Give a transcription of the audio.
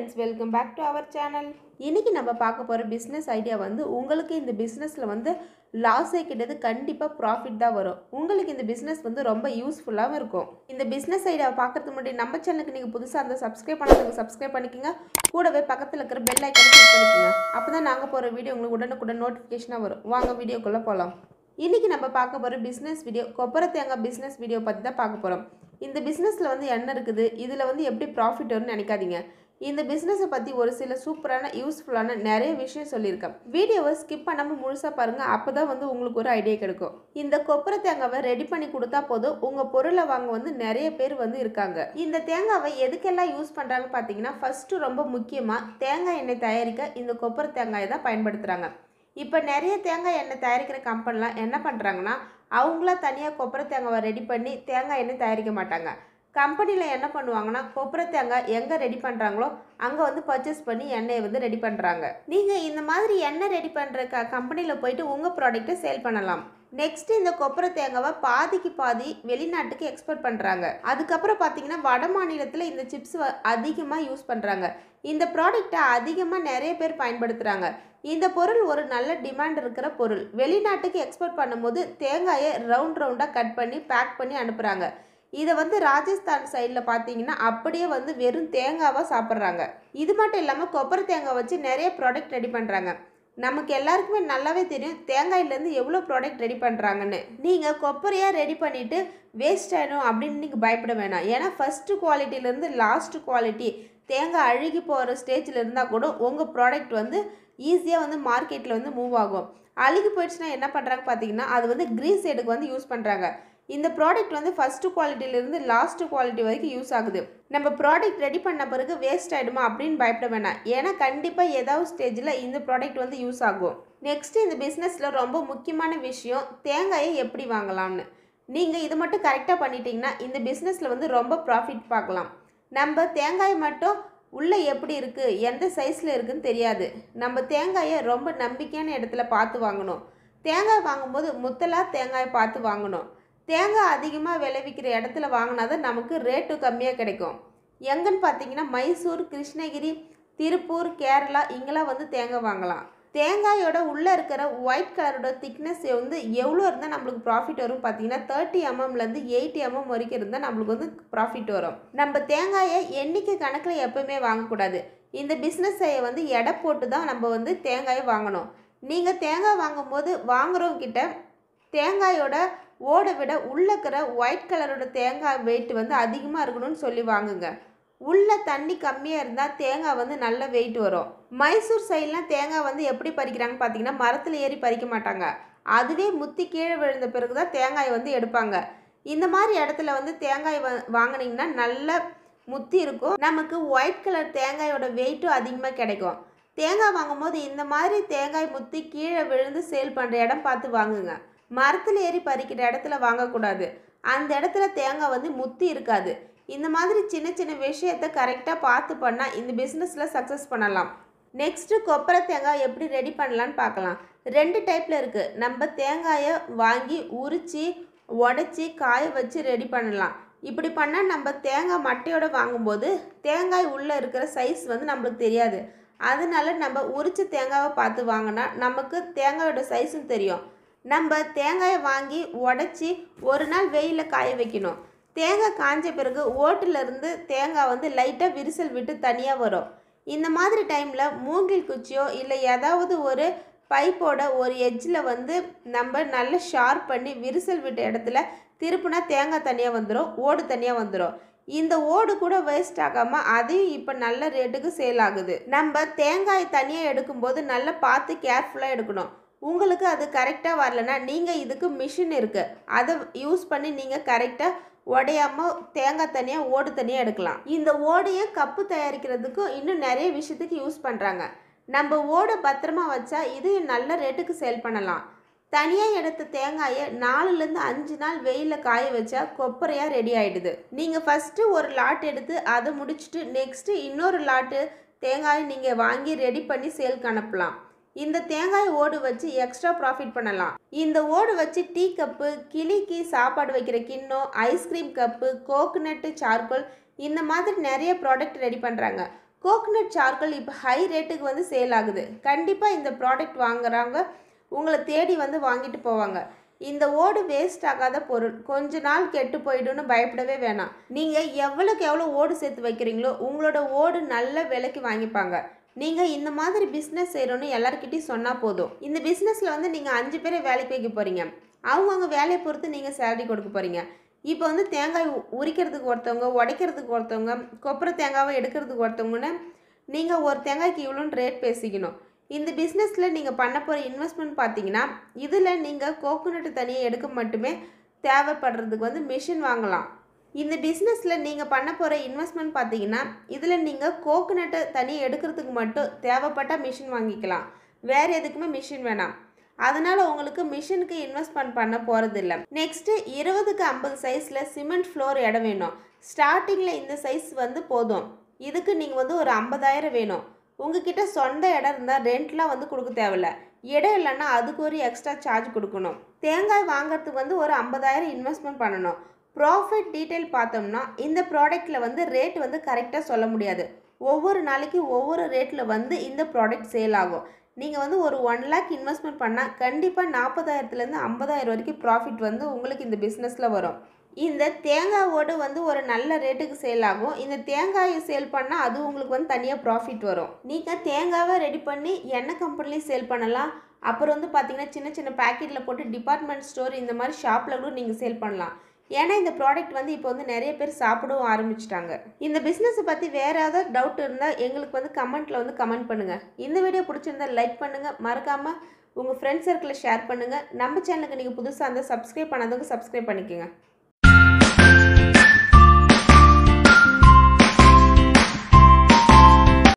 friends welcome back to our channel இன்றைக்கி நம்ம பார்க்க போகிற பிஸ்னஸ் ஐடியா வந்து உங்களுக்கு இந்த பிஸ்னஸில் வந்து லாஸே கிட்டது கண்டிப்பாக ப்ராஃபிட் தான் வரும் உங்களுக்கு இந்த பிஸ்னஸ் வந்து ரொம்ப யூஸ்ஃபுல்லாகவும் இருக்கும் இந்த பிஸ்னஸ் ஐடியாவை பார்க்கறதுக்கு முன்னாடி நம்ம சேனலுக்கு நீங்கள் புதுசாக அந்த சப்ஸ்கிரைப் பண்ணாதவங்க சப்ஸ்கிரைப் பண்ணிக்கோங்க கூடவே பக்கத்தில் இருக்கிற பெல் ஐக்கனை கிளிக் பண்ணிக்கோங்க அப்போ தான் நாங்கள் போகிற வீடியோ உங்களுக்கு உடனுக்குடன் நோட்டிஃபிகேஷனாக வரும் வாங்க வீடியோக்குள்ளே போகலாம் இன்றைக்கி நம்ம பார்க்க போகிற பிஸ்னஸ் வீடியோ கொப்பரை தேங்காய் பிஸ்னஸ் வீடியோ பற்றி தான் பார்க்க போகிறோம் இந்த பிஸ்னஸில் வந்து என்ன இருக்குது இதில் வந்து எப்படி ப்ராஃபிட் வரும்னு நினைக்காதீங்க இந்த பிஸ்னஸை பற்றி ஒரு சில சூப்பரான யூஸ்ஃபுல்லான நிறைய விஷயம் சொல்லியிருக்கேன் வீடியோவை ஸ்கிப் பண்ணாமல் முழுசாக பாருங்கள் அப்போ தான் வந்து உங்களுக்கு ஒரு ஐடியா கிடைக்கும் இந்த கொப்பரை தேங்காவை ரெடி பண்ணி கொடுத்தா போதும் உங்கள் பொருளை வாங்க வந்து நிறைய பேர் வந்து இருக்காங்க இந்த தேங்காவை எதுக்கெல்லாம் யூஸ் பண்ணுறாங்க பார்த்தீங்கன்னா ஃபஸ்ட்டு ரொம்ப முக்கியமாக தேங்காய் எண்ணெய் தயாரிக்க இந்த கொப்பரை தேங்காயை தான் பயன்படுத்துகிறாங்க இப்போ நிறைய தேங்காய் எண்ணெய் தயாரிக்கிற கம்பெனிலாம் என்ன பண்ணுறாங்கன்னா அவங்களா தனியாக கொப்பரை தேங்காவை ரெடி பண்ணி தேங்காய் எண்ணெய் தயாரிக்க மாட்டாங்க கம்பெனியில் என்ன பண்ணுவாங்கன்னா கொப்பரை தேங்காய் எங்கே ரெடி பண்ணுறாங்களோ அங்கே வந்து பர்ச்சேஸ் பண்ணி எண்ணெயை வந்து ரெடி பண்ணுறாங்க நீங்கள் இந்த மாதிரி எண்ணெய் ரெடி பண்ணுற க கம்பெனியில் போயிட்டு உங்கள் ப்ராடக்ட்டை சேல் பண்ணலாம் நெக்ஸ்ட் இந்த கொப்பரை தேங்காவை பாதிக்கு பாதி வெளிநாட்டுக்கு எக்ஸ்போர்ட் பண்ணுறாங்க அதுக்கப்புறம் பார்த்தீங்கன்னா வட மாநிலத்தில் இந்த சிப்ஸ் அதிகமாக யூஸ் பண்ணுறாங்க இந்த ப்ராடக்ட்டை அதிகமாக நிறைய பேர் பயன்படுத்துகிறாங்க இந்த பொருள் ஒரு நல்ல டிமாண்ட் இருக்கிற பொருள் வெளிநாட்டுக்கு எக்ஸ்போர்ட் பண்ணும்போது தேங்காயை ரவுண்ட் ரவுண்டாக கட் பண்ணி பேக் பண்ணி அனுப்புகிறாங்க இதை வந்து ராஜஸ்தான் சைடில் பார்த்தீங்கன்னா அப்படியே வந்து வெறும் தேங்காவாக சாப்பிட்றாங்க இது மட்டும் இல்லாமல் கொப்பரை தேங்காய் வச்சு நிறைய ப்ராடக்ட் ரெடி பண்ணுறாங்க நமக்கு எல்லாருக்குமே நல்லாவே தெரியும் தேங்காயிலேருந்து எவ்வளோ ப்ராடக்ட் ரெடி பண்ணுறாங்கன்னு நீங்கள் கொப்பரையாக ரெடி பண்ணிவிட்டு வேஸ்ட் ஆகிடும் அப்படின்னு நீங்கள் பயப்பட வேணாம் ஏன்னா ஃபஸ்ட்டு குவாலிட்டிலேருந்து லாஸ்ட் குவாலிட்டி தேங்காய் அழுகி போகிற ஸ்டேஜில் இருந்தால் கூட உங்கள் ப்ராடக்ட் வந்து ஈஸியாக வந்து மார்க்கெட்டில் வந்து மூவ் ஆகும் அழுகி போயிடுச்சுன்னா என்ன பண்ணுறாங்க பார்த்தீங்கன்னா அது வந்து க்ரீஸ் சைடுக்கு வந்து யூஸ் பண்ணுறாங்க இந்த ப்ராடக்ட் வந்து ஃபஸ்ட்டு குவாலிட்டியிலேருந்து லாஸ்ட்டு குவாலிட்டி வரைக்கும் யூஸ் ஆகுது நம்ம ப்ராடக்ட் ரெடி பண்ண பிறகு வேஸ்ட் ஆகிடுமா அப்படின்னு பயப்பட வேணாம் ஏன்னா கண்டிப்பாக ஏதாவது ஸ்டேஜில் இந்த ப்ராடக்ட் வந்து யூஸ் ஆகும் நெக்ஸ்ட் இந்த பிஸ்னஸில் ரொம்ப முக்கியமான விஷயம் தேங்காயை எப்படி வாங்கலாம்னு நீங்கள் இது மட்டும் கரெக்டாக பண்ணிட்டீங்கன்னா இந்த பிஸ்னஸில் வந்து ரொம்ப ப்ராஃபிட் பார்க்கலாம் நம்ம தேங்காய் மட்டும் உள்ளே எப்படி இருக்குது எந்த சைஸில் இருக்குதுன்னு தெரியாது நம்ம தேங்காயை ரொம்ப நம்பிக்கையான இடத்துல பார்த்து வாங்கணும் தேங்காய் வாங்கும்போது முத்தலாக தேங்காயை பார்த்து வாங்கணும் தேங்காய் அதிகமாக விளைவிக்கிற இடத்துல வாங்கினா தான் நமக்கு ரேட்டு கம்மியாக கிடைக்கும் எங்கன்னு பார்த்தீங்கன்னா மைசூர் கிருஷ்ணகிரி திருப்பூர் கேரளா இங்கெல்லாம் வந்து தேங்காய் வாங்கலாம் தேங்காயோட உள்ளே இருக்கிற ஒயிட் கலரோட திக்னஸ் வந்து எவ்வளோ இருந்தால் நம்மளுக்கு ப்ராஃபிட் வரும் பார்த்தீங்கன்னா தேர்ட்டி எம்எம்லேருந்து எயிட்டி எம்எம் வரைக்கும் இருந்தால் நம்மளுக்கு வந்து ப்ராஃபிட் வரும் நம்ம தேங்காயை எண்ணிக்கை கணக்கில் எப்போவுமே வாங்கக்கூடாது இந்த பிஸ்னஸை வந்து எடை போட்டு தான் நம்ம வந்து தேங்காயை வாங்கணும் நீங்கள் தேங்காய் வாங்கும்போது வாங்குறவங்க கிட்ட தேங்காயோட ஓடை விட உள்ளே இருக்கிற ஒயிட் கலரோட தேங்காய் வெயிட் வந்து அதிகமாக இருக்கணும்னு சொல்லி வாங்குங்க உள்ள தண்ணி கம்மியாக இருந்தால் தேங்காய் வந்து நல்ல வெயிட் வரும் மைசூர் சைட்லாம் தேங்காய் வந்து எப்படி பறிக்கிறாங்கன்னு பார்த்தீங்கன்னா மரத்தில் ஏறி பறிக்க மாட்டாங்க அதுவே முத்தி கீழே விழுந்த பிறகு தான் தேங்காய் வந்து எடுப்பாங்க இந்த மாதிரி இடத்துல வந்து தேங்காய் வ வாங்கினீங்கன்னா நல்ல முத்தி இருக்கும் நமக்கு ஒயிட் கலர் தேங்காயோட வெயிட்டும் அதிகமாக கிடைக்கும் தேங்காய் வாங்கும்போது இந்த மாதிரி தேங்காய் முத்தி கீழே விழுந்து சேல் பண்ணுற இடம் பார்த்து வாங்குங்க மரத்தில் ஏறி பறிக்கிற இடத்துல வாங்கக்கூடாது அந்த இடத்துல தேங்காய் வந்து முத்தி இருக்காது இந்த மாதிரி சின்ன சின்ன விஷயத்த கரெக்டாக பார்த்து பண்ணால் இந்த பிஸ்னஸில் சக்ஸஸ் பண்ணலாம் நெக்ஸ்ட்டு கொப்பரை தேங்காய் எப்படி ரெடி பண்ணலான்னு பார்க்கலாம் ரெண்டு டைப்பில் இருக்குது நம்ம தேங்காயை வாங்கி உரித்து உடச்சி காய வச்சு ரெடி பண்ணலாம் இப்படி பண்ணால் நம்ம தேங்காய் மட்டையோடு வாங்கும்போது தேங்காய் உள்ளே இருக்கிற சைஸ் வந்து நம்மளுக்கு தெரியாது அதனால நம்ம உரிச்ச தேங்காவை பார்த்து வாங்கினா நமக்கு தேங்காயோட சைஸும் தெரியும் நம்ம தேங்காயை வாங்கி உடச்சி ஒரு நாள் வெயிலில் காய வைக்கணும் தேங்காய் காஞ்ச பிறகு ஓட்டிலிருந்து தேங்காய் வந்து லைட்டாக விரிசல் விட்டு தனியாக வரும் இந்த மாதிரி டைமில் மூங்கில் குச்சியோ இல்லை ஏதாவது ஒரு பைப்போட ஒரு எட்ஜில் வந்து நம்ம நல்லா ஷார்ப் பண்ணி விரிசல் விட்ட இடத்துல திருப்புனா தேங்காய் தனியாக வந்துடும் ஓடு தனியாக வந்துடும் இந்த ஓடு கூட வேஸ்ட் ஆகாமல் அதையும் இப்போ நல்ல ரேட்டுக்கு சேல் ஆகுது நம்ம தேங்காய் தனியாக எடுக்கும்போது நல்லா பார்த்து கேர்ஃபுல்லாக எடுக்கணும் உங்களுக்கு அது கரெக்டாக வரலன்னா நீங்கள் இதுக்கு மிஷின் இருக்குது அதை யூஸ் பண்ணி நீங்கள் கரெக்டாக உடையாமல் தேங்காய் தனியாக ஓடு தனியாக எடுக்கலாம் இந்த ஓடையை கப்பு தயாரிக்கிறதுக்கும் இன்னும் நிறைய விஷயத்துக்கு யூஸ் பண்ணுறாங்க நம்ம ஓடை பத்திரமா வச்சா இது நல்ல ரேட்டுக்கு சேல் பண்ணலாம் தனியாக எடுத்த தேங்காயை நாலுலேருந்து அஞ்சு நாள் வெயிலில் காய வச்சா கொப்பரையாக ரெடி ஆகிடுது நீங்கள் ஃபஸ்ட்டு ஒரு லாட் எடுத்து அதை முடிச்சுட்டு நெக்ஸ்ட்டு இன்னொரு லாட்டு தேங்காயை நீங்கள் வாங்கி ரெடி பண்ணி சேல்க்கு அனுப்பலாம் இந்த தேங்காய் ஓடு வச்சு எக்ஸ்ட்ரா ப்ராஃபிட் பண்ணலாம் இந்த ஓடு வச்சு டீ கப்பு கிளிக்கு சாப்பாடு வைக்கிற கிண்ணம் ஐஸ்கிரீம் கப்பு கோகனட்டு சார்கோல் இந்த மாதிரி நிறைய ப்ராடக்ட் ரெடி பண்ணுறாங்க கோகனட் சார்கோல் இப்போ ஹை ரேட்டுக்கு வந்து சேல் ஆகுது கண்டிப்பாக இந்த ப்ராடக்ட் வாங்குறவங்க உங்களை தேடி வந்து வாங்கிட்டு போவாங்க இந்த ஓடு வேஸ்ட் ஆகாத பொருள் கொஞ்ச நாள் கெட்டு போயிடும்னு பயப்படவே வேணாம் நீங்கள் எவ்வளோக்கு எவ்வளோ ஓடு சேர்த்து வைக்கிறீங்களோ உங்களோட ஓடு நல்ல விலைக்கு வாங்கிப்பாங்க நீங்கள் இந்த மாதிரி பிஸ்னஸ் செய்கிறோன்னு எல்லாருக்கிட்டையும் சொன்னால் போதும் இந்த பிஸ்னஸில் வந்து நீங்கள் அஞ்சு பேரை வேலைக்கு வைக்க போகிறீங்க அவங்கவுங்க வேலையை பொறுத்து நீங்கள் சேலரி கொடுக்க போகிறீங்க இப்போ வந்து தேங்காய் உ- உரிக்கிறதுக்கு ஒருத்தவங்க உடைக்கிறதுக்கு ஒருத்தவங்க கொப்பரை தேங்காவை எடுக்கிறதுக்கு ஒருத்தவங்கன்னு நீங்கள் ஒரு தேங்காய்க்கு இவ்வளோன்னு ரேட் பேசிக்கணும் இந்த பிஸ்னஸில் நீங்கள் பண்ண போகிற இன்வெஸ்ட்மெண்ட் பார்த்தீங்கன்னா இதில் நீங்கள் கோகோனட் தனியாக எடுக்க மட்டுமே தேவைப்படுறதுக்கு வந்து மிஷின் வாங்கலாம் இந்த பிஸ்னஸில் நீங்கள் பண்ண போகிற இன்வெஸ்ட்மெண்ட் பார்த்தீங்கன்னா இதில் நீங்கள் கோகோனட்டை தனியாக எடுக்கிறதுக்கு மட்டும் தேவைப்பட்ட மிஷின் வாங்கிக்கலாம் வேறு எதுக்குமே மிஷின் வேணாம் அதனால் உங்களுக்கு மிஷினுக்கு இன்வெஸ்ட்மெண்ட் பண்ண போகிறதில்ல நெக்ஸ்ட்டு இருபதுக்கு ஐம்பது சைஸில் சிமெண்ட் ஃப்ளோர் இடம் வேணும் ஸ்டார்டிங்கில் இந்த சைஸ் வந்து போதும் இதுக்கு நீங்கள் வந்து ஒரு ஐம்பதாயிரம் வேணும் உங்ககிட்ட சொந்த இடம் இருந்தால் ரெண்ட்லாம் வந்து கொடுக்க தேவையில்ல இடம் இல்லைன்னா அதுக்கு ஒரு எக்ஸ்ட்ரா சார்ஜ் கொடுக்கணும் தேங்காய் வாங்குறதுக்கு வந்து ஒரு ஐம்பதாயிரம் இன்வெஸ்ட்மெண்ட் பண்ணணும் ப்ராஃபிட் டீட்டெயில் பார்த்தோம்னா இந்த ப்ராடக்ட்டில் வந்து ரேட் வந்து கரெக்டாக சொல்ல முடியாது ஒவ்வொரு நாளைக்கு ஒவ்வொரு ரேட்டில் வந்து இந்த ப்ராடக்ட் சேல் ஆகும் நீங்கள் வந்து ஒரு ஒன் லேக் இன்வெஸ்ட்மெண்ட் பண்ணால் கண்டிப்பாக நாற்பதாயிரத்துலேருந்து ஐம்பதாயிரம் வரைக்கும் ப்ராஃபிட் வந்து உங்களுக்கு இந்த பிஸ்னஸில் வரும் இந்த தேங்காய் ஓடு வந்து ஒரு நல்ல ரேட்டுக்கு சேல் ஆகும் இந்த தேங்காயை சேல் பண்ணால் அது உங்களுக்கு வந்து தனியாக ப்ராஃபிட் வரும் நீங்கள் தேங்காவை ரெடி பண்ணி எண்ணெய் கம்பெனிலையும் சேல் பண்ணலாம் அப்புறம் வந்து பார்த்தீங்கன்னா சின்ன சின்ன பேக்கெட்டில் போட்டு டிபார்ட்மெண்ட் ஸ்டோர் இந்த மாதிரி ஷாப்பில் கூட நீங்கள் சேல் பண்ணலாம் ஏன்னா இந்த ப்ராடக்ட் வந்து இப்போ வந்து நிறைய பேர் சாப்பிடவும் ஆரம்பிச்சிட்டாங்க இந்த பிஸ்னஸை பற்றி வேறு ஏதாவது டவுட் இருந்தால் எங்களுக்கு வந்து கமெண்ட்டில் வந்து கமெண்ட் பண்ணுங்கள் இந்த வீடியோ பிடிச்சிருந்தா லைக் பண்ணுங்கள் மறக்காமல் உங்கள் ஃப்ரெண்ட்ஸ் சர்க்கிளில் ஷேர் பண்ணுங்கள் நம்ம சேனலுக்கு நீங்கள் புதுசாக இருந்தால் சப்ஸ்கிரைப் பண்ணாதவங்க சப்ஸ்கிரைப் பண்ணிக்கோங்க